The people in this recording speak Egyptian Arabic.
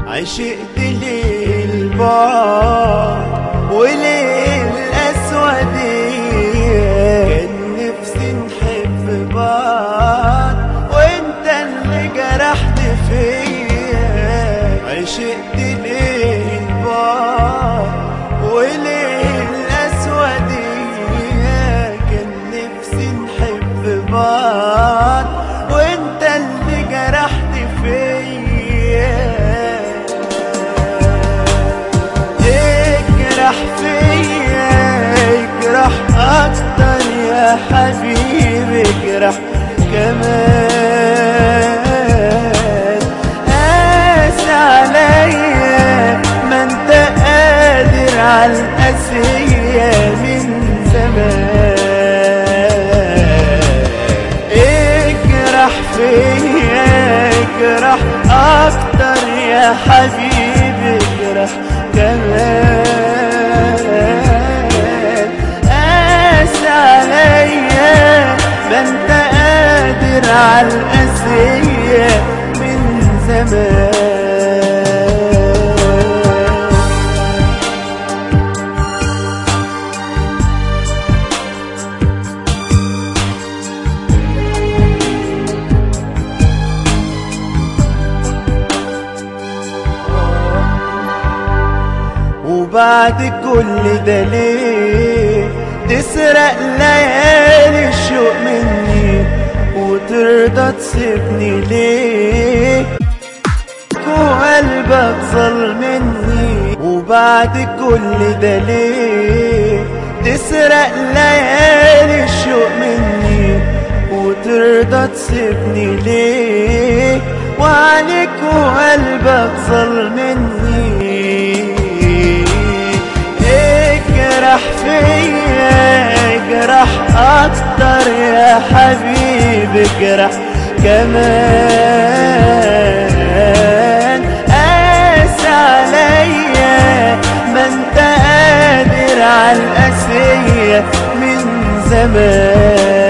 عشقت للبعد وليل الأسودية كان نفسي نحب بعض وانت اللي جرحت فيا عشقت للبعد وليل الأسودية كان نفسي نحب بعض وانت اللي جرحت فيا اجرح فيا اجرح اكتر يا حبيبي اجرح كمان قاس عليا ما انت قادر على القاسية من زمان اجرح فيا اجرح اكتر يا حبيبي اجرح كمان قاس عليا ما انت قادر على القاسية من زمان وبعد كل ده ليه تسرق ليالي الشوق مني وترضى تسيبني ليه وقلبك ظلمني وبعد كل ده ليه تسرق ليالي الشوق مني وترضى تسيبني ليه وعليك وقلبك ظلمني اجرح فيا اجرح اكتر يا حبيبي اجرح كمان قاس عليا ما انت قادر على القاسية من زمان